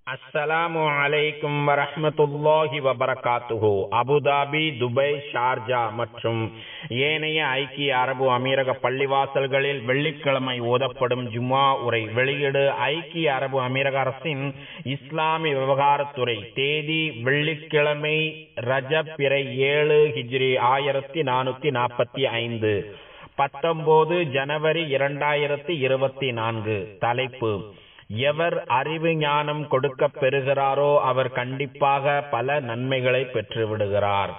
அஸ்ஸலாமு அலைக்கும் வரஹ்மத்துல்லாஹி வபரகாத்துஹு அபுதாபி துபை ஷார்ஜா மற்றும் ஏனைய ஐக்கிய அரபு அமீரக பள்ளிவாசல்களில் வெள்ளிக்கிழமை ஓதப்படும் ஜும்மா உரை வெளியீடு ஐக்கிய அரபு அமீரக அரசின் இஸ்லாமிய விவகாரத்துறை தேதி வெள்ளிக்கிழமை ரஜப் பிறை ஏழு ஹிஜ்ரி ஆயிரத்தி நானூத்தி நாற்பத்தி ஐந்து பத்தொன்பது ஜனவரி இரண்டாயிரத்தி இருபத்தி நான்கு தலைப்பு எவர் அறிவு ஞானம் கொடுக்க பெறுகிறாரோ அவர் கண்டிப்பாக பல நன்மைகளை பெற்று விடுகிறார்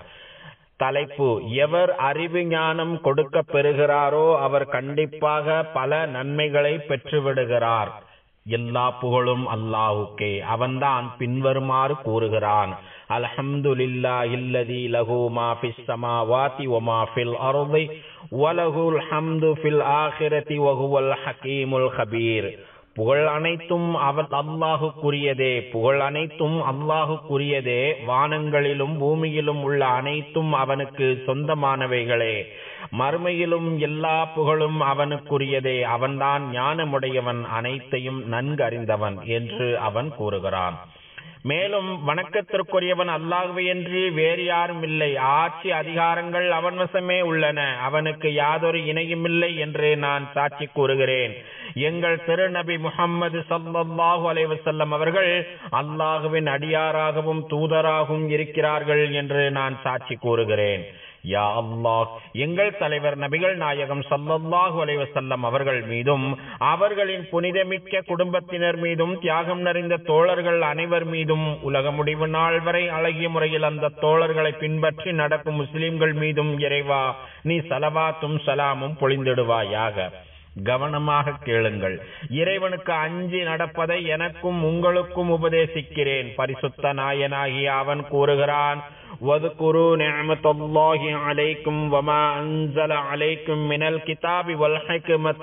தலைப்பு எவர் அறிவு ஞானம் கொடுக்க பெறுகிறாரோ அவர் கண்டிப்பாக பல நன்மைகளை பெற்று விடுகிறார் எல்லா புகழும் அல்லாஹுக்கே அவன்தான் பின்வருமாறு கூறுகிறான் அல்ஹம்துலில்லா இல்லதி லஹு மா ஃபிஸ் ஸமாவாதி வ மா ஃபில் அர்தி வ லஹுல் ஹம்து ஃபில் ஆখিরাতি வ ஹுவல் ஹகீமுல் கபீர் புகழ் அனைத்தும் அவன் அல்லாஹுக்குரியதே புகழ் அனைத்தும் அல்லாஹுக்குரியதே வானங்களிலும் பூமியிலும் உள்ள அனைத்தும் அவனுக்கு சொந்தமானவைகளே மறுமையிலும் எல்லா புகழும் அவனுக்குரியதே அவன்தான் ஞானமுடையவன் அனைத்தையும் நன்கு அறிந்தவன் என்று அவன் கூறுகிறான் மேலும் வணக்கத்திற்குரியவன் அல்லாஹுவே என்று வேறு யாரும் இல்லை ஆட்சி அதிகாரங்கள் அவன் வசமே உள்ளன அவனுக்கு யாதொரு இணையும் இல்லை என்று நான் சாட்சி கூறுகிறேன் எங்கள் திருநபி முகம்மது சல்லாஹூ அலைவசல்லம் அவர்கள் அல்லாஹுவின் அடியாராகவும் தூதராகவும் இருக்கிறார்கள் என்று நான் சாட்சி கூறுகிறேன் யா அல்லாஹ் எங்கள் தலைவர் நபிகள் நாயகம் சல்லல்லாஹு அலைவசல்லம் அவர்கள் மீதும் அவர்களின் புனிதமிக்க குடும்பத்தினர் மீதும் தியாகம் நிறைந்த தோழர்கள் அனைவர் மீதும் உலக முடிவு நாள் வரை அழகிய முறையில் அந்த தோழர்களை பின்பற்றி நடக்கும் முஸ்லிம்கள் மீதும் இறைவா நீ சலவாத்தும் சலாமும் பொழிந்திடுவாயாக கவனமாக கேளுங்கள் இறைவனுக்கு அஞ்சி நடப்பதை எனக்கும் உங்களுக்கும் உபதேசிக்கிறேன் பரிசுத்த நாயனாகி அவன் கூறுகிறான் واذكروا نعمة الله عليكم وما أنزل عليكم من الكتاب والحكمة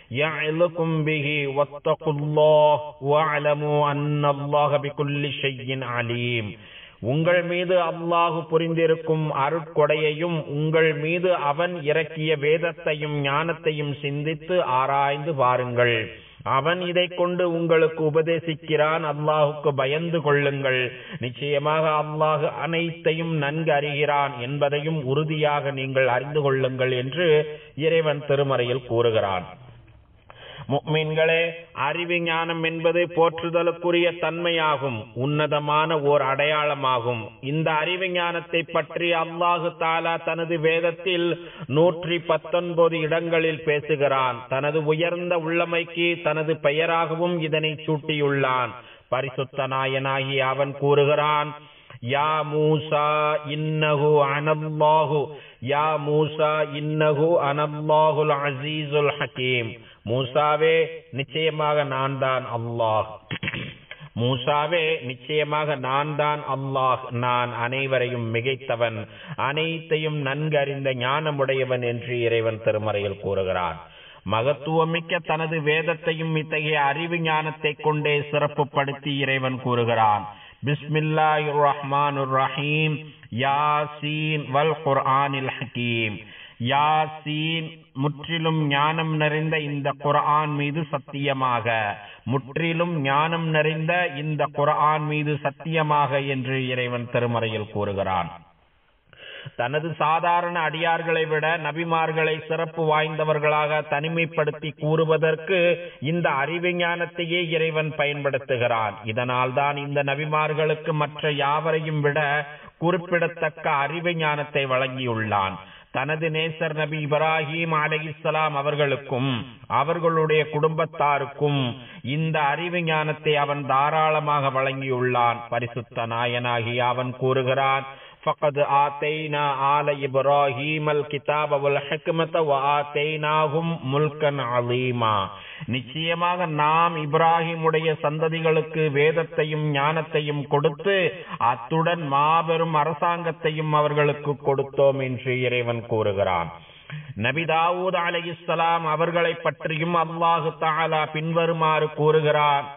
يعظكم به واتقوا الله واعلموا أن الله بكل شيء عليم உங்கள் மீது அல்லாஹு புரிந்திருக்கும் அருட்கொடையையும் உங்கள் மீது அவன் இறக்கிய வேதத்தையும் ஞானத்தையும் சிந்தித்து ஆராய்ந்து பாருங்கள் அவன் இதை கொண்டு உங்களுக்கு உபதேசிக்கிறான் அல்லாஹுக்கு பயந்து கொள்ளுங்கள் நிச்சயமாக அல்லாஹ் அனைத்தையும் நன்கு அறிகிறான் என்பதையும் உறுதியாக நீங்கள் அறிந்து கொள்ளுங்கள் என்று இறைவன் திருமறையில் கூறுகிறான் முக்மீன்களே அறிவு ஞானம் என்பது போற்றுதலுக்குரிய தன்மையாகும் உன்னதமான ஓர் அடையாளமாகும் இந்த அறிவு ஞானத்தை பற்றி அல்லாஹு தாலா தனது வேதத்தில் நூற்றி பத்தொன்பது இடங்களில் பேசுகிறான் தனது உயர்ந்த உள்ளமைக்கு தனது பெயராகவும் இதனை சூட்டியுள்ளான் பரிசுத்த நாயனாகி அவன் கூறுகிறான் யா மூசா இன்னஹு அனல்லாஹு யா மூசா இன்னஹு அனல்லாஹுல் அசீசுல் ஹக்கீம் மூசாவே நிச்சயமாக நான் தான் அல்லாஹ் மூசாவே நிச்சயமாக நான் தான் அல்லாஹ் நான் அனைவரையும் மிகைத்தவன் அனைத்தையும் நன்கு அறிந்த ஞானமுடையவன் என்று இறைவன் திருமறையில் கூறுகிறான் மகத்துவமிக்க தனது வேதத்தையும் இத்தகைய அறிவு ஞானத்தை கொண்டே சிறப்புப்படுத்தி இறைவன் கூறுகிறான் பிஸ்மில்லாஹிர் ரஹ்மானுர் ரஹீம் யாசீன் வல் குர்ஆனில் ஹக்கீம் யாசீன் முற்றிலும் ஞானம் நிறைந்த இந்த குர்ஆன் மீது சத்தியமாக முற்றிலும் ஞானம் நிறைந்த இந்த குர்ஆன் மீது சத்தியமாக என்று இறைவன் திருமறையில் கூறுகிறான் தனது சாதாரண அடியார்களை விட நபிமார்களை சிறப்பு வாய்ந்தவர்களாக தனிமைப்படுத்தி கூறுவதற்கு இந்த அறிவு ஞானத்தையே இறைவன் பயன்படுத்துகிறான் இதனால் தான் இந்த நபிமார்களுக்கு மற்ற யாவரையும் விட குறிப்பிடத்தக்க அறிவு ஞானத்தை வழங்கியுள்ளான் தனது நேசர் நபி இப்ராஹிம் அலைஹிஸ்ஸலாம் அவர்களுக்கும் அவர்களுடைய குடும்பத்தாருக்கும் இந்த அறிவு ஞானத்தை அவன் தாராளமாக வழங்கியுள்ளான் பரிசுத்த நாயனாகி அவன் கூறுகிறான் فقد آتينا آل إبراهيم الكتاب والحكمة وآتيناهم ملكا عظيما நிச்சயமாக நாம் இப்ராஹிமுடைய சந்ததிகளுக்கு வேதத்தையும் ஞானத்தையும் கொடுத்து அத்துடன் மாபெரும் அரசாங்கத்தையும் அவர்களுக்கு கொடுத்தோம் என்று இறைவன் கூறுகிறான் நபி தாவூத் அலைஹிஸ்ஸலாம் அவர்களை பற்றியும் அல்லாஹு தாலா பின்வருமாறு கூறுகிறான்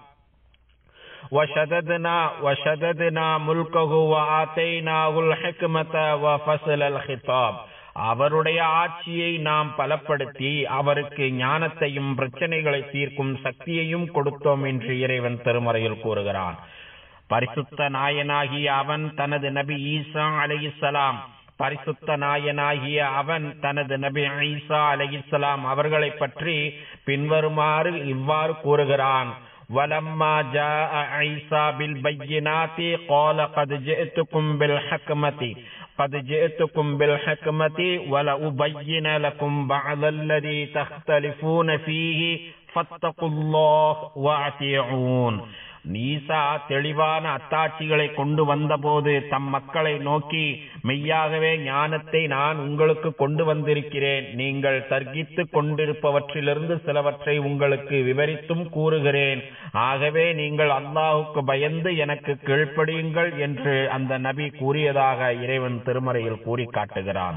وشددنا وشددنا ملكه وآتيناه الحكمة وفصل الخطاب அவருடைய ஆட்சியை நாம் பலப்படுத்தி அவருக்கு ஞானத்தையும் பிரச்சனைகளை தீர்க்கும் சக்தியையும் கொடுத்தோம் என்று இறைவன் திருமறையில் கூறுகிறான் பரிசுத்த நாயனாகிய அவன் தனது நபி ஈசா அலைஹிஸ்ஸலாம் பரிசுத்த நாயனாகிய அவன் தனது நபி ஈசா அலைஹிஸ்ஸலாம் அவர்களை பற்றி பின்வருமாறு இவ்வாறு கூறுகிறான் ولما جاء عيسى بالبينات قال قد جئتكم بالحكمة قد جئتكم بالحكمة ولأبين لكم بعض الذي تختلفون فيه فاتقوا الله واطيعون நீசா தெளிவான அத்தாட்சிகளை கொண்டு வந்தபோது தம் மக்களை நோக்கி மெய்யாகவே ஞானத்தை நான் உங்களுக்கு கொண்டு வந்திருக்கிறேன் நீங்கள் தர்கித்துக் கொண்டிருப்பவற்றிலிருந்து சிலவற்றை உங்களுக்கு விவரித்தும் கூறுகிறேன் ஆகவே நீங்கள் அல்லாஹுக்கு பயந்து எனக்கு கீழ்ப்படியுங்கள் என்று அந்த நபி கூறியதாக இறைவன் திருமறையில் கூறி காட்டுகிறான்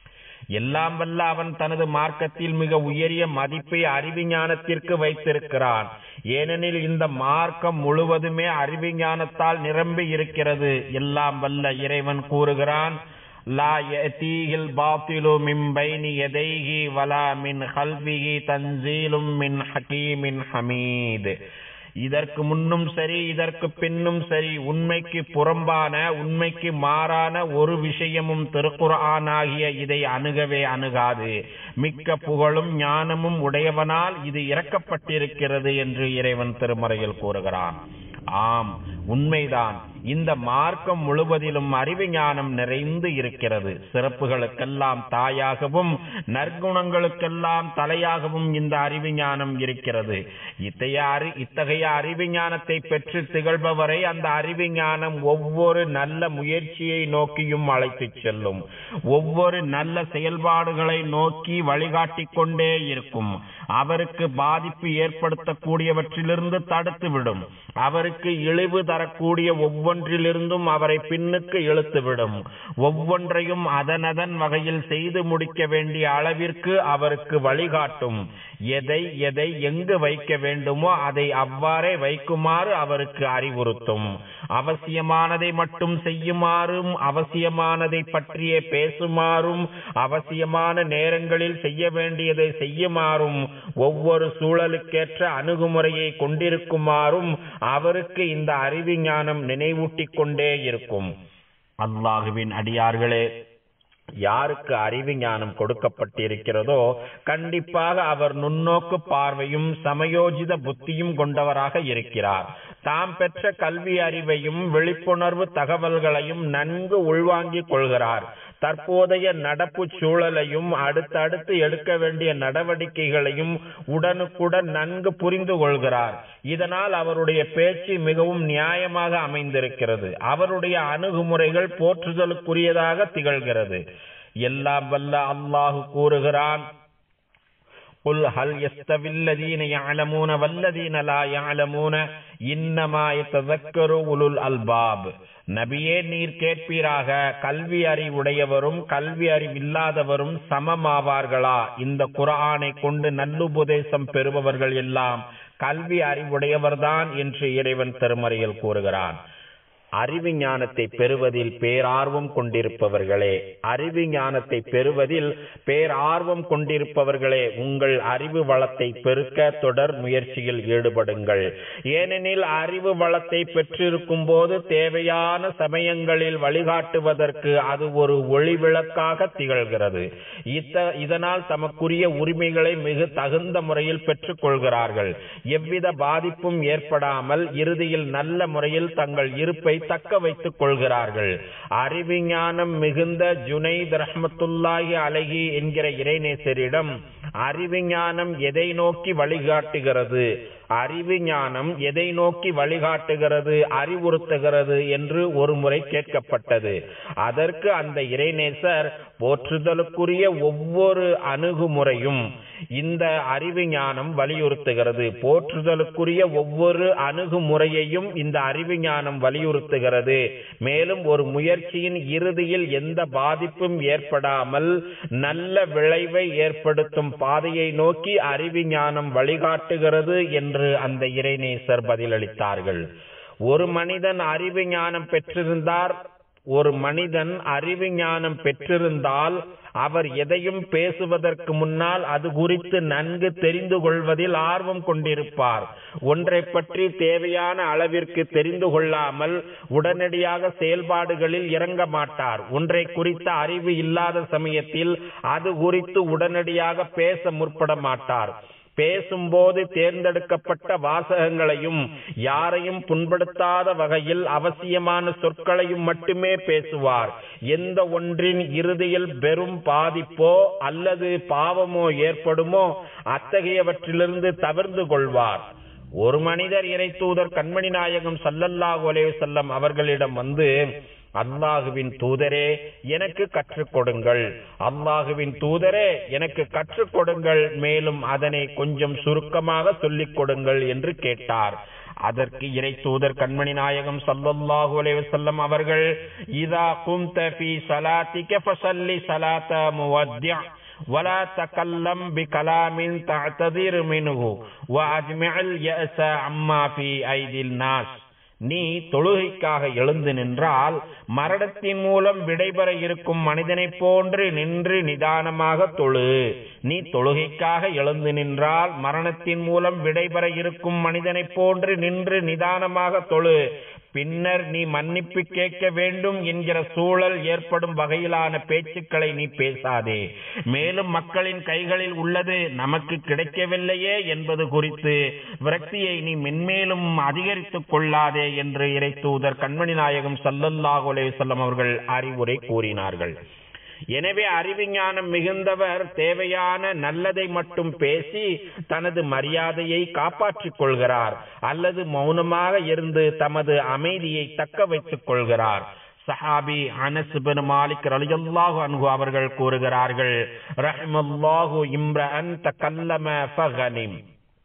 எல்லாம் வல்ல அவன் தனது மார்க்கத்தில் மிக உயரிய மதிப்பை அறிவிஞானத்திற்கு வைத்திருக்கிறான் ஏனெனில் இந்த மார்க்கம் முழுவதுமே அறிவிஞானத்தால் நிரம்பி இருக்கிறது எல்லாம் வல்ல இறைவன் கூறுகிறான் லா யதீஹில் பாத்திலு மின் பைனி யதைஹி வலா மின் கல்விஹி தன்சீலும் மின் ஹகீமின் ஹமீத் இதற்கு முன்னும் சரி இதற்கு பின்னும் சரி உண்மைக்கு புறம்பான உண்மைக்கு மாறான ஒரு விஷயமும் திருக்குர்ஆன் ஆகிய இதை அணுகவே அணுகாது மிக்க புகழும் ஞானமும் உடையவனால் இது இறக்கப்பட்டிருக்கிறது என்று இறைவன் திருமறையில் கூறுகிறான் ஆம் உண்மைதான் இந்த மார்க்கம் முழுவதிலும் அறிவு ஞானம் நிறைந்து இருக்கிறது சிறப்புகளுக்கெல்லாம் தாயாகவும் நற்குணங்களுக்கெல்லாம் தலையாகவும் இந்த அறிவு ஞானம் இருக்கிறது இத்தகைய அறி இத்தகைய அறிவு ஞானத்தை பெற்று திகழ்பவரை அந்த அறிவு ஞானம் ஒவ்வொரு நல்ல முயற்சியை நோக்கியும் அழைத்துச் செல்லும் ஒவ்வொரு நல்ல செயல்பாடுகளை நோக்கி வழிகாட்டிக் கொண்டே இருக்கும் அவருக்கு பாதிப்பு ஏற்படுத்தக்கூடியவற்றிலிருந்து தடுத்துவிடும் அவருக்கு இழிவு தரக்கூடிய ஒவ்வொன்றிலிருந்தும் அவரை பின்னுக்கு இழுத்துவிடும் ஒவ்வொன்றையும் அதனதன் வகையில் செய்து முடிக்க வேண்டிய அளவிற்கு அவருக்கு வழிகாட்டும் எதை எதை எங்கு வைக்க வேண்டுமோ அதை அவ்வாறே வைக்குமாறு அவருக்கு அறிவுறுத்தும் அவசியமானதை மட்டும் செய்யுமாறும் அவசியமானதை பற்றியே பேசுமாறும் அவசியமான நேரங்களில் செய்ய வேண்டியதை செய்யுமாறும் ஒவ்வொரு சூழலுக்கேற்ற அணுகுமுறையை கொண்டிருக்குமாறும் அவருக்கு இந்த அறிவு ஞானம் நினைவூட்டிக் கொண்டே இருக்கும் அல்லாஹுவின் அடியார்களே யாருக்கு அறிவு ஞானம் கொடுக்கப்பட்டிருக்கிறதோ கண்டிப்பாக அவர் நுண்ணோக்கு பார்வையும் சமயோஜித புத்தியும் கொண்டவராக இருக்கிறார் தாம் பெற்ற கல்வி அறிவையும் விழிப்புணர்வு தகவல்களையும் நன்கு உள்வாங்கிக் கொள்கிறார் தற்போதைய நடப்பு சூழலையும் அடுத்தடுத்து எடுக்க வேண்டிய நடவடிக்கைகளையும் உடனுக்குடன் நன்கு புரிந்து கொள்கிறார் இதனால் அவருடைய பேச்சு மிகவும் நியாயமாக அமைந்திருக்கிறது அவருடைய அணுகுமுறைகள் போற்றுதலுக்குரியதாக திகழ்கிறது எல்லாம் வல்ல அல்லாஹு கூறுகிறான் قل هل يستوي الذين يعلمون والذين لا يعلمون إنما يتذكر أولو الألباب நபியே நீர் கேட்பீராக கல்வி அறிவுடையவரும் கல்வி அறிவில்லாதவரும் சமமாவார்களா இந்த குரானை கொண்டு நல்லுபதேசம் பெறுபவர்கள் எல்லாம் கல்வி அறிவுடையவர்தான் என்று இறைவன் திருமறையில் கூறுகிறான் அறிவு ஞானத்தை பெறுவதில் பேரார்வம் கொண்டிருப்பவர்களே அறிவு ஞானத்தை பெறுவதில் பேரார்வம் கொண்டிருப்பவர்களே உங்கள் அறிவு வளத்தை பெருக்க தொடர் முயற்சியில் ஈடுபடுங்கள் ஏனெனில் அறிவு வளத்தை பெற்றிருக்கும் போது தேவையான சமயங்களில் வழிகாட்டுவதற்கு அது ஒரு ஒளிவிளக்காக திகழ்கிறது இத்த இதனால் தமக்குரிய உரிமைகளை மிக தகுந்த முறையில் பெற்றுக் கொள்கிறார்கள் எவ்வித பாதிப்பும் ஏற்படாமல் இறுதியில் நல்ல முறையில் தங்கள் இருப்பை தக்க வைத்துக் கொள்கிறார்கள் அறிவு ஞானம் மிகுந்த ஜுனைத் ரஹமத்துல்லாஹி அலஹி என்கிற இறைநேசரிடம் அறிவு ஞானம் எதை நோக்கி வழிகாட்டுகிறது அறிவு ஞானம் எதை நோக்கி வழிகாட்டுகிறது அறிவுறுத்துகிறது என்று ஒரு முறை கேட்கப்பட்டது அதற்கு அந்த இறைநேசர் போற்றுதலுக்குரிய ஒவ்வொரு அணுகுமுறையும் இந்த அறிவு ஞானம் வலியுறுத்துகிறது போற்றுதலுக்குரிய ஒவ்வொரு அணுகுமுறையையும் இந்த அறிவு ஞானம் வலியுறுத்துகிறது மேலும் ஒரு முயற்சியின் இறுதியில் எந்த பாதிப்பும் ஏற்படாமல் நல்ல விளைவை ஏற்படுத்தும் பாதையை நோக்கி அறிவு ஞானம் வழிகாட்டுகிறது என்று அந்த இறைநேசர் பதிலளித்தார்கள் ஒரு மனிதன் அறிவு ஞானம் பெற்றிருந்தார் ஒரு மனிதன் அறிவு ஞானம் பெற்றிருந்தால் அவர் எதையும் பேசுவதற்கு முன்னால் அது குறித்து நன்கு தெரிந்து கொள்வதில் ஆர்வம் கொண்டிருப்பார் ஒன்றை பற்றி தேவையான அளவிற்கு தெரிந்து கொள்ளாமல் உடனடியாக செயல்பாடுகளில் இறங்க மாட்டார் ஒன்றை குறித்த அறிவு இல்லாத சமயத்தில் அது குறித்து உடனடியாக பேச முற்பட மாட்டார் பேசும்போது தேர்ந்தெடுக்கப்பட்ட வாசகங்களையும் யாரையும் புண்படுத்தாத வகையில் அவசியமான சொற்களையும் மட்டுமே பேசுவார் எந்த ஒன்றின் இறுதியில் பெரும் பாதிப்போ அல்லது பாவமோ ஏற்படுமோ அத்தகையவற்றிலிருந்து தவிர்த்து கொள்வார் ஒரு மனிதர் இறை தூதர் கண்மணி நாயகம் சல்லல்லாஹு அலைஹி வஸல்லம் அவர்களிடம் வந்து அல்லாஹுவின் தூதரே எனக்கு கற்றுக் கொடுங்கள் அல்லாஹுவின் தூதரே எனக்கு கற்றுக் கொடுங்கள் மேலும் அதனை கொஞ்சம் சுருக்கமாக சொல்லிக் கொடுங்கள் என்று கேட்டார் அதற்கு இறை தூதர் கண்மணி நாயகம் சல்லல்லாஹு அலைஹி வஸல்லம் அவர்கள் இதா கும்த ஃபீ ஸலாத்திக ஃபஸல்லி ஸலாத முவத்திஅ ولا تكلم بكلام تعتذر منه واجمع اليأس عما في ايدي الناس நீ தொழுகைக்காக எழுந்து நின்றால் மரணத்தின் மூலம் விடைபெற இருக்கும் மனிதனைப் போன்று நின்று நிதானமாக தொழு நீ தொழுகைக்காக எழுந்து நின்றால் மரணத்தின் மூலம் விடைபெற இருக்கும் மனிதனைப் போன்று நின்று நிதானமாக தொழு பின்னர் நீ மன்னிப்பு கேட்க வேண்டும் என்கிற சூழல் ஏற்படும் வகையிலான பேச்சுக்களை நீ பேசாதே மேலும் மக்களின் கைகளில் உள்ளது நமக்கு கிடைக்கவில்லையே என்பது குறித்து விரக்தியை நீ மென்மேலும் அதிகரித்துக் கொள்ளாதே என்று இறை தூதர் கண்மணி நாயகம் சல்லல்லாஹு அலைஹி வஸல்லம் அவர்கள் அறிவுரை கூறினார்கள் எனவே அறிவிஞானம் மிகுந்தவர் தேவையான நல்லதை மட்டும் பேசி தனது மரியாதையை காப்பாற்றிக் கொள்கிறார் அல்லது மௌனமாக இருந்து தமது அமைதியை தக்க வைத்துக் கொள்கிறார் சஹாபி அனஸ் பின் மாலிக் ரலியல்லாஹு அன்ஹு அவர்கள் கூறுகிறார்கள் ரஹ்மல்லாஹு இம்ரஅன் தகல்லம ஃபகனிம்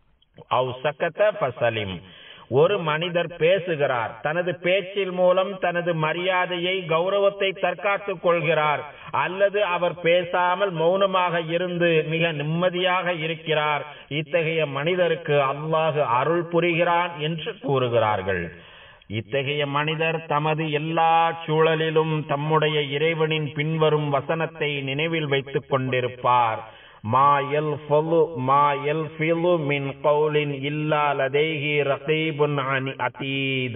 அவு சக்கத ஃபசலிம் ஒரு மனிதர் பேசுகிறார் தனது பேச்சில் மூலம் தனது மரியாதையை கௌரவத்தை தற்காத்துக் கொள்கிறார் அல்லது அவர் பேசாமல் மௌனமாக இருந்து மிக நிம்மதியாக இருக்கிறார் இத்தகைய மனிதருக்கு அல்லாஹு அருள் புரிகிறான் என்று கூறுகிறார்கள் இத்தகைய மனிதர் தமது எல்லா சூழலிலும் தம்முடைய இறைவனின் பின்வரும் வசனத்தை நினைவில் வைத்துக் கொண்டிருப்பார் ما يلفظ ما يلفظ من قول إلا لديه رقيب عتيد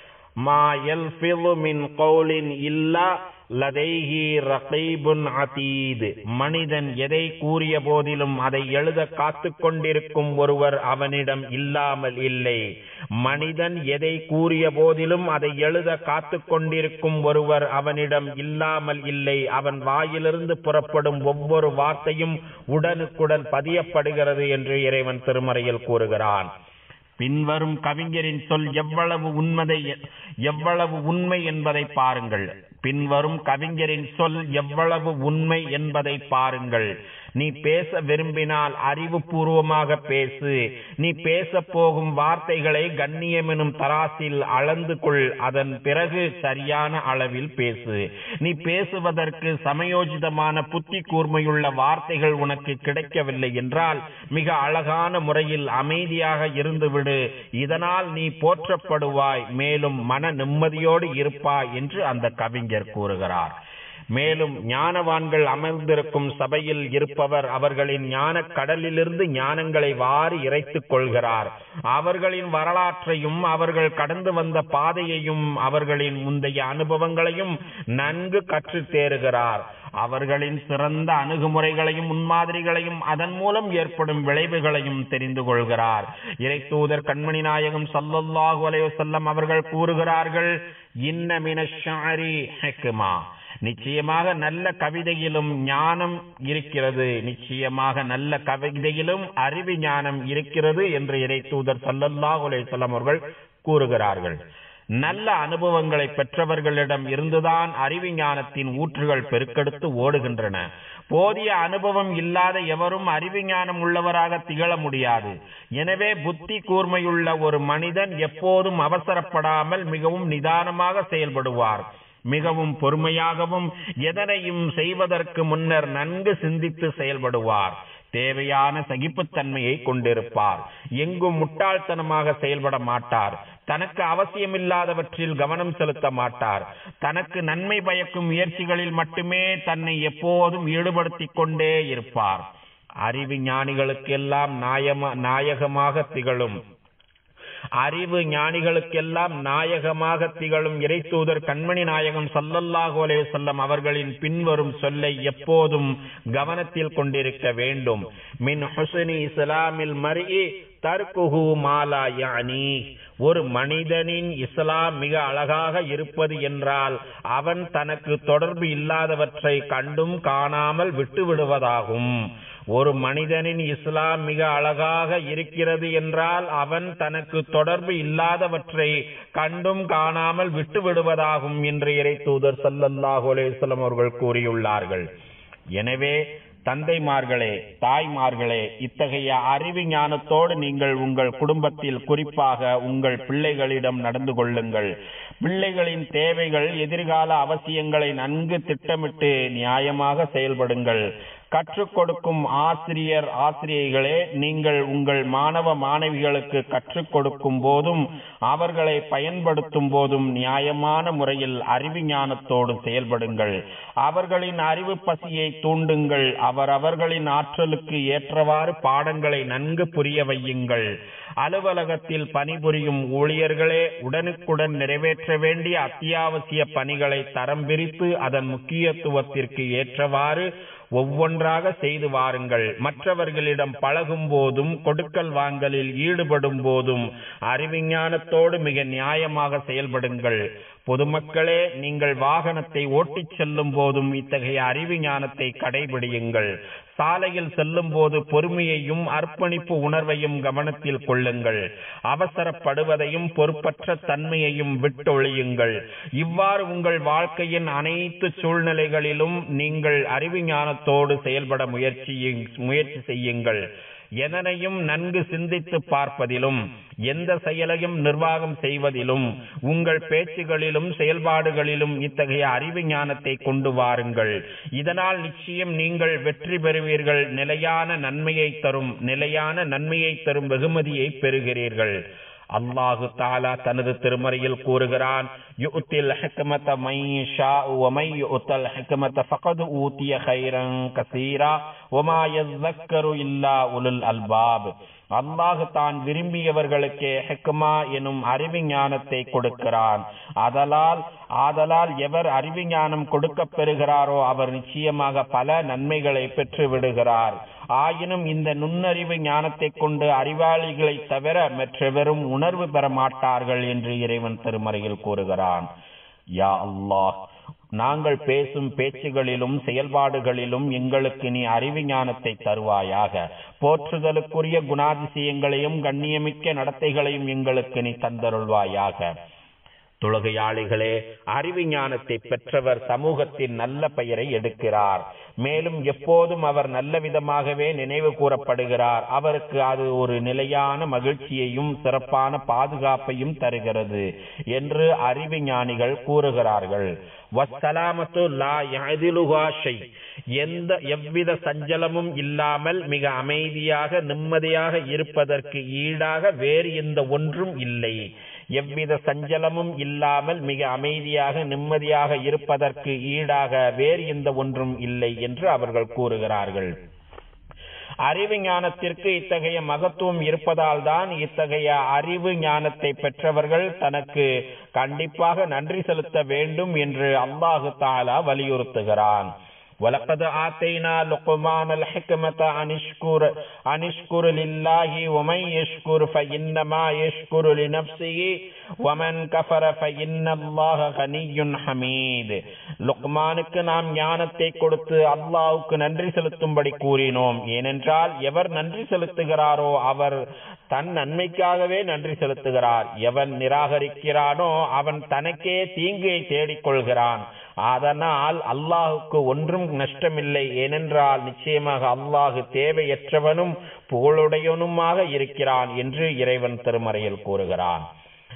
ما يلفظ من قول إلا லதைஹி ரகீபுன் அதீத் மனிதன் எதை கூறிய போதிலும் அதை எழுத காத்துக் கொண்டிருக்கும் ஒருவர் அவனிடம் இல்லாமல் இல்லை மனிதன் எதை கூறிய போதிலும் அதை எழுத காத்துக் கொண்டிருக்கும் ஒருவர் அவனிடம் இல்லாமல் இல்லை அவன் வாயிலிருந்து புறப்படும் ஒவ்வொரு வார்த்தையும் உடனுக்குடன் பதியப்படுகிறது என்று இறைவன் திருமறையில் கூறுகிறான் பின்வரும் கவிஞரின் சொல் எவ்வளவு உண்மதை எவ்வளவு உண்மை என்பதை பாருங்கள் பின்வரும் கவிஞரின் சொல் எவ்வளவு உண்மை என்பதை பாருங்கள் நீ பேச விரும்பினால் அறிவுபூர்வமாக பேசு நீ பேச போகும் வார்த்தைகளை கண்ணியம் எனும் தராசில் அளந்து கொள் அதன் பிறகு சரியான அளவில் பேசு நீ பேசுவதற்கு சமயோஜிதமான புத்தி கூர்மையுள்ள வார்த்தைகள் உனக்கு கிடைக்கவில்லை என்றால் மிக அழகான முறையில் அமைதியாக இருந்துவிடு இதனால் நீ போற்றப்படுவாய் மேலும் மன நிம்மதியோடு இருப்பாய் என்று அந்த கவிஞர் கூறுகிறார் மேலும் ஞானவான்கள் அமர்ந்திருக்கும் சபையில் இருப்பவர் அவர்களின் ஞான கடலிலிருந்து ஞானங்களை வாரி இறைத்துக் கொள்கிறார் அவர்களின் வரலாற்றையும் அவர்கள் கடந்து வந்த பாதையையும் அவர்களின் முந்தைய அனுபவங்களையும் நன்கு கற்றுத் தேறுகிறார் அவர்களின் சிறந்த அணுகுமுறைகளையும் முன்மாதிரிகளையும் அதன் மூலம் ஏற்படும் விளைவுகளையும் தெரிந்து கொள்கிறார் இறை தூதர் கண்மணி நாயகம் சல்லல்லாஹு அலைஹி வஸல்லம் அவர்கள் கூறுகிறார்கள் இன்ன மினஷாரி ஹெக்மா நிச்சயமாக நல்ல கவிதையிலும் ஞானம் இருக்கிறது நிச்சயமாக நல்ல கவிதையிலும் அறிவு ஞானம் இருக்கிறது என்று இறை தூதர் சல்லல்லாஹு அலைஹி வஸல்லம் அவர்கள் கூறுகிறார்கள் நல்ல அனுபவங்களை பெற்றவர்களிடம் இருந்துதான் அறிவு ஞானத்தின் ஊற்றுகள் பெருக்கெடுத்து ஓடுகின்றன போதிய அனுபவம் இல்லாத எவரும் அறிவு ஞானம் உள்ளவராக திகழ முடியாது எனவே புத்தி கூர்மையுள்ள ஒரு மனிதன் எப்போதும் அவசரப்படாமல் மிகவும் நிதானமாக செயல்படுவார் மிகவும் பொறுமையாகவும் எதனையும் செய்வதற்கு முன்னர் நன்கு சிந்தித்து செயல்படுவார் தேவையான சகிப்புத்தன்மையை கொண்டிருப்பார் எங்கும் முட்டாள்தனமாக செயல்பட மாட்டார் தனக்கு அவசியமில்லாதவற்றில் கவனம் செலுத்த மாட்டார் தனக்கு நன்மை பயக்கும் முயற்சிகளில் மட்டுமே தன்னை எப்போதும் ஈடுபடுத்திக் கொண்டே இருப்பார் அறிவு ஞானிகளுக்கெல்லாம் நாயமா நாயகமாக திகழும் அறிவு ஞானிகளுக்கெல்லாம் நாயகமாக திகழும் இறை தூதர் கண்மணி நாயகம் சல்லல்லாஹு அலைஹி வஸல்லம் அவர்களின் பின்வரும் சொல்லை எப்போதும் கவனத்தில் கொண்டிருக்க வேண்டும் மின் ஹுஸ்னி இஸ்லாமில் மர்இ தர்குஹு மாலா யானி ஒரு மனிதனின் இஸ்லாம் மிக அழகாக இருப்பது என்றால் அவன் தனக்கு தொடர்பு இல்லாதவற்றை கண்டும் காணாமல் விட்டு விடுவதாகும் ஒரு மனிதனின் இஸ்லாம் மிக அழகாக இருக்கிறது என்றால் அவன் தனக்கு தொடர்பு இல்லாதவற்றை கண்டும் காணாமல் விட்டு விடுவதாகும் என்று இறை தூதர் சல்லல்லாஹு அலைஹிஸ்ஸலாம் அவர்கள் கூறியுள்ளார்கள் எனவே தந்தைமார்களே தாய்மார்களே இத்தகைய அறிவு ஞானத்தோடு நீங்கள் உங்கள் குடும்பத்தில் குறிப்பாக உங்கள் பிள்ளைகளிடம் நடந்து கொள்ளுங்கள் பிள்ளைகளின் தேவைகள் எதிர்கால அவசியங்களை நன்கு திட்டமிட்டு நியாயமாக செயல்படுங்கள் கற்றுக் கொடுக்கும் ஆசிரியர் ஆசிரியைகளே நீங்கள் உங்கள் மாணவ மாணவிகளுக்கு கற்றுக் கொடுக்கும் போதும் அவர்களை பயன்படுத்தும் போதும் நியாயமான முறையில் அறிவு ஞானத்தோடு செயல்படுங்கள் அவர்களின் அறிவு பசியை தூண்டுங்கள் அவரவர்களின் ஆற்றலுக்கு ஏற்றவாறு பாடங்களை நன்கு புரிய வையுங்கள் அலுவலகத்தில் பணிபுரியும் ஊழியர்களே உடனுக்குடன் நிறைவேற்ற வேண்டிய அத்தியாவசிய பணிகளை தரம் பிரித்து அதன் முக்கியத்துவத்திற்கு ஏற்றவாறு ஒவ்வொன்றாக செய்து வாருங்கள் மற்றவர்களிடம் பழகும் போதும் கொடுக்கல் வாங்கலில் ஈடுபடும் போதும் அறிவிஞானத்தோடு மிக நியாயமாக செயல்படுங்கள் பொதுமக்களே நீங்கள் வாகனத்தை ஓட்டிச் செல்லும் போதும் இத்தகைய அறிவு ஞானத்தை கடைபிடியுங்கள் சாலையில் செல்லும் போது பொறுமையையும் அர்ப்பணிப்பு உணர்வையும் கவனத்தில் கொள்ளுங்கள் அவசரப்படுவதையும் பொறுப்பற்ற தன்மையையும் விட்டொழியுங்கள் இவ்வாறு உங்கள் வாழ்க்கையின் அனைத்து சூழ்நிலைகளிலும் நீங்கள் அறிவு ஞானத்தோடு செயல்பட முயற்சி முயற்சி செய்யுங்கள் எதனையும் நன்கு சிந்தித்து பார்ப்பதிலும் எந்த செயலையும் நிர்வாகம் செய்வதிலும் உங்கள் பேச்சுகளிலும் செயல்பாடுகளிலும் இத்தகைய அறிவு ஞானத்தை கொண்டு வாருங்கள் இதனால் நிச்சயம் நீங்கள் வெற்றி பெறுவீர்கள் நிலையான நன்மையை தரும் நிலையான நன்மையை தரும் வெகுமதியை பெறுகிறீர்கள் அல்லாஹு தாலா தனது திருமறையில் கூறுகிறான் யுத்தில் ஹிக்மத மை ஷா வமை யுத்தல் ஹிக்மத ஃபகத் ஊத்திய ஹைரன் கசீரா வமா யஸ்ஸக்கரு இல்லா உலுல் அல்பாப் அல்லாஹ் தான் விரும்பியவர்களுக்கே ஹெக்மா எனும் அறிவு ஞானத்தை கொடுக்கிறான் அதலால் ஆதலால் எவர் அறிவு ஞானம் கொடுக்கப் பெறுகிறாரோ அவர் நிச்சயமாக பல நன்மைகளை பெற்று விடுகிறார் ஆயினும் இந்த நுண்ணறிவு ஞானத்தை கொண்டு அறிவாளிகளை தவிர மற்றவரும் உணர்வு பெற மாட்டார்கள் என்று இறைவன் திருமறையில் கூறுகிறான் யா அல்லாஹ் நாங்கள் பேசும் பேச்சுகளிலும் செயல்பாடுகளிலும் எங்களுக்கு நீ அறிவு ஞானத்தை தருவாயாக போற்றுதலுக்குரிய குணாதிசயங்களையும் கண்ணியமிக்க நடத்தைகளையும் எங்களுக்கு நீ தந்தருள்வாயாக தொழுகையாளிகளே அறிவு ஞானத்தை பெற்றவர் சமூகத்தின் நல்ல பெயரை எடுக்கிறார் மேலும் எப்போதும் அவர் நல்ல விதமாகவே நினைவு கூறப்படுகிறார் அவருக்கு அது ஒரு நிலையான மகிழ்ச்சியையும் சிறப்பான பாதுகாப்பையும் தருகிறது என்று அறிவு ஞானிகள் கூறுகிறார்கள் வசலாமத்து லா யதிலுகா ஷை எந்த எவ்வித சஞ்சலமும் இல்லாமல் மிக அமைதியாக நிம்மதியாக இருப்பதற்கு ஈடாக வேறு எந்த ஒன்றும் இல்லை எவ்வித சஞ்சலமும் இல்லாமல் மிக அமைதியாக நிம்மதியாக இருப்பதற்கு ஈடாக வேறு எந்த ஒன்றும் இல்லை என்று அவர்கள் கூறுகிறார்கள் அறிவு ஞானத்திற்கு இத்தகைய மகத்துவம் இருப்பதால் தான் இத்தகைய அறிவு ஞானத்தை பெற்றவர்கள் தனக்கு கண்டிப்பாக நன்றி செலுத்த வேண்டும் என்று அல்லாஹு தாலா வலியுறுத்துகிறான் ولقد آتينا لقمان الحكمة أن اشكر أن اشكر لله ومن يشكر فإنما يشكر لنفسه ومن كفر فإن الله غني حميد லுக்மானுக்கு நாம் ஞானத்தை கொடுத்து அல்லாவுக்கு நன்றி செலுத்தும்படி கூறினோம் ஏனென்றால் எவர் நன்றி செலுத்துகிறாரோ அவர் தன் நன்மைக்காகவே நன்றி செலுத்துகிறார் எவன் நிராகரிக்கிறானோ அவன் தனக்கே தீங்கை தேடிக்கொள்கிறான் அதனால் அல்லாஹுக்கு ஒன்றும் நஷ்டமில்லை ஏனென்றால் நிச்சயமாக அல்லாஹு தேவையற்றவனும் புகழுடையவனுமாக இருக்கிறான் என்று இறைவன் திருமறையில் கூறுகிறான்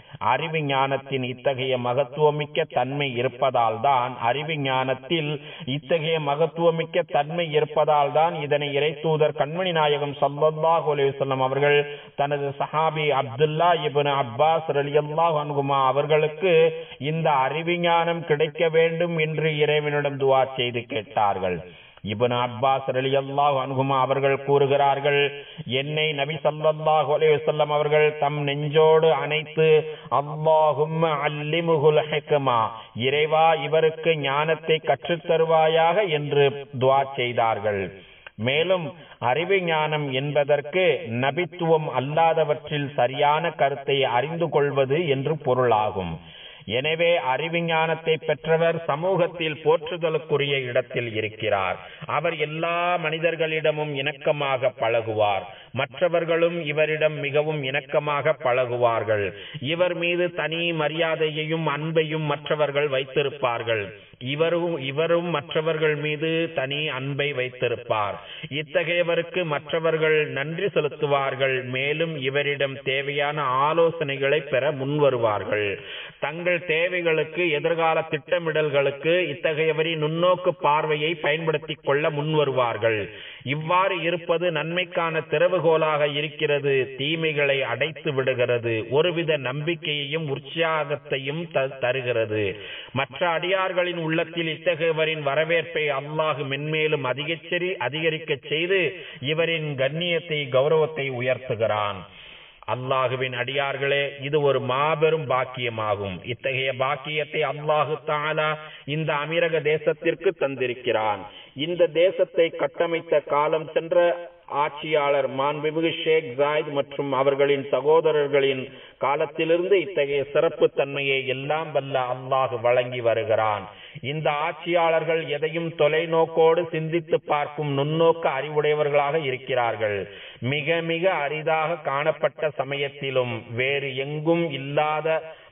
அறிவு ஞானத்தின் இத்தகைய மகத்துவமிக்க தன்மை இருப்பதால் தான் அறிவு ஞானத்தில் இத்தகைய மகத்துவமிக்க தன்மை இருப்பதால் தான் இதனை இறை தூதர் கண்மணி நாயகம் சல்லல்லாஹு அலைஹி வஸல்லம் அவர்கள் தனது சஹாபி அப்துல்லா இப்னு அப்பாஸ் ரலியல்லாஹு அன்ஹுமா அவர்களுக்கு இந்த அறிவு ஞானம் கிடைக்க வேண்டும் என்று இறைவனிடம் துஆ செய்து கேட்டார்கள் இபன் அப்பாஸ் ரலியல்லாஹு அன்ஹுமா அவர்கள் கூறுகிறார்கள் என்னை நபி ஸல்லல்லாஹு அலைஹி வஸல்லம் அவர்கள் தம் நெஞ்சோடு அணைத்து அல்லாஹும்ம அல்லிமுகுல் ஹிக்மா இறைவா இவருக்கு ஞானத்தை கற்றுத் தருவாயாக என்று துஆ செய்தார்கள் மேலும் அறிவு ஞானம் என்பதற்கு நபித்துவம் அல்லாதவற்றில் சரியான கருத்தை அறிந்து கொள்வது என்று பொருளாகும் எனவே அறிவு ஞானத்தை பெற்றவர் சமூகத்தில் போற்றுதலுக்குரிய இடத்தில் இருக்கிறார் அவர் எல்லா மனிதர்களிடமும் இணக்கமாக பழகுவார் மற்றவர்களும் இவரிடம் மிகவும் இணக்கமாக பழகுவார்கள் இவர் மீது தனி மரியாதையையும் அன்பையும் மற்றவர்கள் வைத்திருப்பார்கள் இவரும் இவரும் மற்றவர்கள் மீது தனி அன்பை வைத்திருப்பார் இத்தகையவருக்கு மற்றவர்கள் நன்றி செலுத்துவார்கள் மேலும் இவரிடம் தேவையான ஆலோசனைகளை பெற முன்வருவார்கள் தங்கள் தேவைகளுக்கு எதிர்கால திட்டமிடல்களுக்கு இத்தகையவரின் நுண்ணோக்கு பார்வையை பயன்படுத்திக் கொள்ள முன்வருவார்கள் இவ்வாறு இருப்பது நன்மைக்கான திறவுகோலாக இருக்கிறது தீமைகளை அடைத்து விடுகிறது ஒருவித நம்பிக்கையையும் உற்சாகத்தையும் தருகிறது மற்ற அடியார்களின் உள்ளத்தில் இத்தகையவரின் வரவேற்பை அல்லாஹு மென்மேலும் அதிகச்சரி அதிகரிக்க செய்து இவரின் கண்ணியத்தை கௌரவத்தை உயர்த்துகிறான் அல்லாஹுவின் அடியார்களே இது ஒரு மாபெரும் பாக்கியமாகும் இத்தகைய பாக்கியத்தை அல்லாஹு தாலா இந்த அமீரக தேசத்திற்கு தந்திருக்கிறான் இந்த தேசத்தை கட்டமைத்த காலம் சென்ற ஆட்சியாளர் மாண்புமிகு ஷேக் ஜாயித் மற்றும் அவர்களின் சகோதரர்களின் காலத்திலிருந்து இத்தகைய சிறப்பு தன்மையை எல்லாம் வல்ல அல்லாஹ் வழங்கி வருகிறான் இந்த ஆட்சியாளர்கள் எதையும் தொலைநோக்கோடு சிந்தித்து பார்க்கும் நுண்ணோக்க அறிவுடையவர்களாக இருக்கிறார்கள் மிக மிக அரிதாக காணப்பட்ட சமயத்திலும் வேறு எங்கும் இல்லாத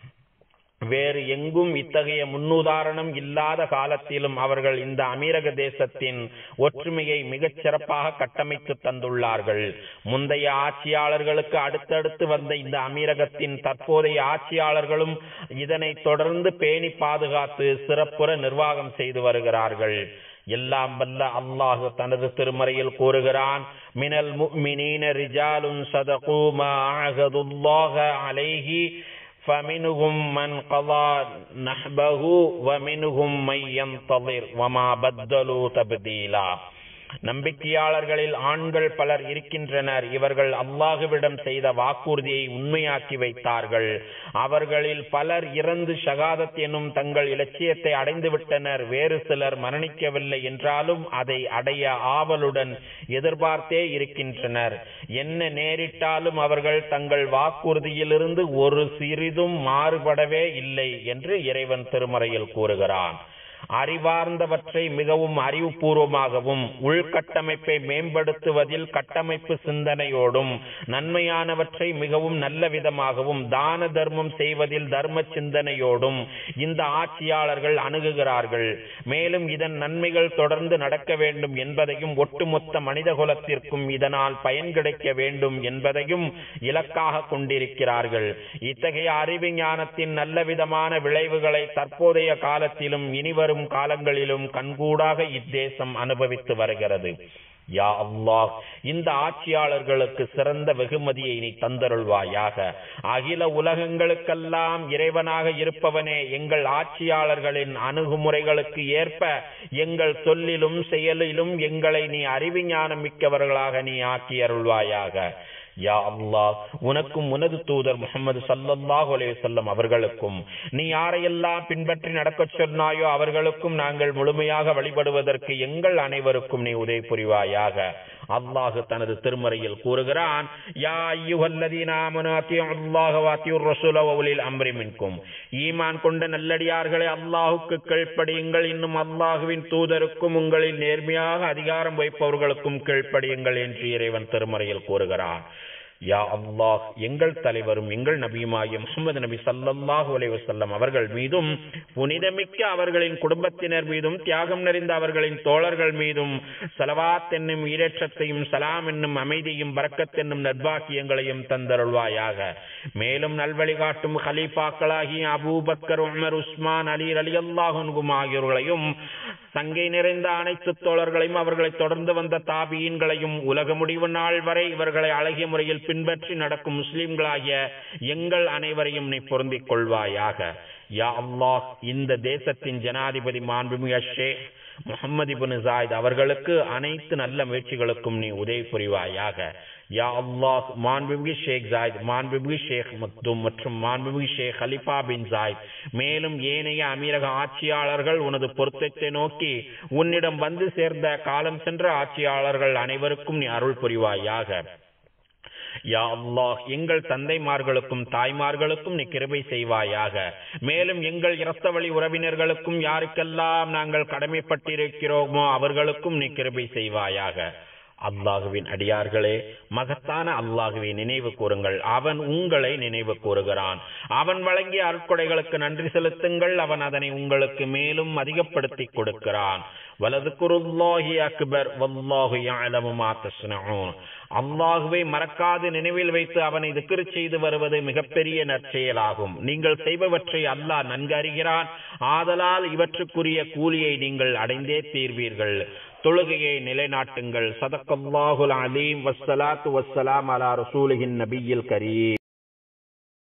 வேறு எங்கும் இத்தகைய முன்னுதாரணம் இல்லாத காலத்திலும் அவர்கள் இந்த அமீரக தேசத்தின் ஒற்றுமையை மிகச் சிறப்பாக கட்டமைத்து தந்துள்ளார்கள் முந்தைய ஆட்சியாளர்களுக்கு அடுத்தடுத்து வந்த இந்த அமீரகத்தின் தற்போதைய ஆட்சியாளர்களும் இதனை தொடர்ந்து பேணி பாதுகாத்து சிறப்புற நிர்வாகம் செய்து வருகிறார்கள் எல்லாம் வல்ல அல்லாஹு தனது திருமறையில் கூறுகிறான் மினல் முஃமினீன ரிஜாலுன் சதகு மா அஹதுல்லாஹ அலைஹி فمنهم من قضى نحبه ومنهم من ينتظر وما بدلوا تبديلا நம்பிக்கையாளர்களில் ஆண்கள் பலர் இருக்கின்றனர் இவர்கள் அல்லாஹுவிடம் செய்த வாக்குறுதியை உண்மையாக்கி வைத்தார்கள் அவர்களில் பலர் இறந்து ஷகாதத் எனும் தங்கள் இலட்சியத்தை அடைந்து விட்டனர் வேறு சிலர் மரணிக்கவில்லை என்றாலும் அதை அடைய ஆவலுடன் எதிர்பார்த்தே இருக்கின்றனர் என்ன நேரிட்டாலும் அவர்கள் தங்கள் வாக்குறுதியிலிருந்து ஒரு சிறிதும் மாறுபடவே இல்லை என்று இறைவன் திருமறையில் கூறுகிறான் அறிவார்ந்தவற்றை மிகவும் அறிவுபூர்வமாகவும் உள்கட்டமைப்பை மேம்படுத்துவதில் கட்டமைப்பு சிந்தனையோடும் நன்மையானவற்றை மிகவும் நல்ல விதமாகவும் தான தர்மம் செய்வதில் தர்ம சிந்தனையோடும் இந்த ஆட்சியாளர்கள் அணுகுகிறார்கள் மேலும் இதன் நன்மைகள் தொடர்ந்து நடக்க வேண்டும் என்பதையும் ஒட்டுமொத்த மனிதகுலத்திற்கும் இதனால் பயன் கிடைக்க வேண்டும் என்பதையும் இலக்காக கொண்டிருக்கிறார்கள் இத்தகைய அறிவு ஞானத்தின் நல்ல விதமான விளைவுகளை தற்போதைய காலத்திலும் இனிவரும் காலங்களிலும் கண்கூடாக இத்தேசம் அனுபவித்து வருகிறது யா அல்லாஹ் இந்த ஆட்சியாளர்களுக்கு சிறந்த வெகுமதியை நீ தந்தருள்வாயாக அகில உலகங்களுக்கெல்லாம் இறைவனாக இருப்பவனே எங்கள் ஆட்சியாளர்களின் அணுகுமுறைகளுக்கு ஏற்ப எங்கள் சொல்லிலும் செயலிலும் எங்களை நீ அறிவிஞானம் மிக்கவர்களாக நீ ஆக்கி அருள்வாயாக யா அல்லாஹ் உனக்கும் உனது தூதர் முகமது சல்லல்லாஹு அலைஹி வஸல்லம் அவர்களுக்கும் நீ யாரையெல்லாம் பின்பற்றி நடக்கச் சொன்னாயோ அவர்களுக்கும் நாங்கள் முழுமையாக வழிபடுவதற்கு எங்கள் அனைவருக்கும் நீ உதவி புரிவாயாக அல்லாஹு தனது திருமறையில் கூறுகிறான் யா ஐயுஹல்லதீன ஆமனு அத்தியுல்லாஹ வ அத்தியுர் ரசூல வ உலில் அம்ரி மின்கும் ஈமான் கொண்ட நல்லடியார்களே அல்லாஹுக்கு கீழ்ப்படியுங்கள் இன்னும் அல்லாஹுவின் தூதருக்கும் உங்களில் நேர்மையாக அதிகாரம் வைப்பவர்களுக்கும் கீழ்ப்படியுங்கள் என்று இறைவன் திருமறையில் கூறுகிறான் யா அல்லாஹ் எங்கள் தலைவரும் எங்கள் நபியுமாகிய முகமது நபி சல்லல்லாஹு அலைஹி வஸல்லம் அவர்கள் மீதும் புனிதமிக்க அவர்களின் குடும்பத்தினர் மீதும் தியாகம் நிறைந்த அவர்களின் தோழர்கள் மீதும் சலவாத் என்னும் ஈரேற்றத்தையும் சலாம் என்னும் அமைதியும் பரக்கத் என்னும் நற்பாக்கியங்களையும் தந்தருள்வாயாக மேலும் நல்வழி காட்டும் ஹலீஃபாக்களாகிய அபூபக்கர் உமர் உஸ்மான் அலி அலி அல்லாஹும் ஆகியோர்களையும் சங்கை நிறைந்த அனைத்து தோழர்களையும் அவர்களை தொடர்ந்து வந்த தாபியன்களையும் உலக முடிவு நாள் வரை இவர்களை அழகிய முறையில் பின்பற்றி நடக்கும் முஸ்லிம்களாகிய எங்கள் அனைவரையும் நீ பொருந்திக் கொள்வாயாக யா அல்லாஹ் இந்த தேசத்தின் ஜனாதிபதி மாண்புமிகு ஷேக் முகமது இப்னு ஜாயித் அவர்களுக்கு அனைத்து நல்ல முயற்சிகளுக்கும் நீ உதவி புரிவாயாக யா அல்லாஹ் மாண்புமிகு ஷேக் ஜாயித் மாண்புமிகு ஷேக் மக்தும் மற்றும் மாண்புமிகு ஷேக் ஹலிஃபா பின் ஜாயித் மேலும் ஏனைய அமீரக ஆட்சியாளர்கள் உனது பொருத்தத்தை நோக்கி உன்னிடம் வந்து சேர்ந்த காலம் சென்ற ஆட்சியாளர்கள் அனைவருக்கும் நீ அருள் புரிவாயாக யா அல்லாஹ் எங்கள் தந்தைமார்களுக்கும் தாய்மார்களுக்கும் நீ கிருபை செய்வாயாக மேலும் எங்கள் இரத்த வழி உறவினர்களுக்கும் யாருக்கெல்லாம் நாங்கள் கடமைப்பட்டிருக்கிறோமோ அவர்களுக்கும் நீ கிருபை செய்வாயாக அல்லாஹுவின் அடியார்களே மகத்தான அல்லாஹுவை நினைவு கூறுங்கள் அவன் உங்களை நினைவு கூறுகிறான் அவன் வழங்கிய அருட்கொடைகளுக்கு நன்றி செலுத்துங்கள் அவன் அதனை உங்களுக்கு மேலும் அதிகப்படுத்தி கொடுக்கிறான் வலது குருல்லாஹி அக்பர் வல்லாஹு யஅலமு மா தஸ்னஊன் அல்லாஹுவை மறக்காது நினைவில் வைத்து அவனை திக்ர் செய்து வருவது மிகப்பெரிய நற்செயலாகும் நீங்கள் செய்பவற்றை அல்லாஹ் நன்கு அறிகிறான் ஆதலால் இவற்றுக்குரிய கூலியை நீங்கள் அடைந்தே தீர்வீர்கள் தொழுகையை நிலைநாட்டுங்கள் சதக்கல்லாஹுல் அலீம் வஸ்ஸலாத்து வஸ்ஸலாம் அலா ரசூலின் நபியில் கரீம்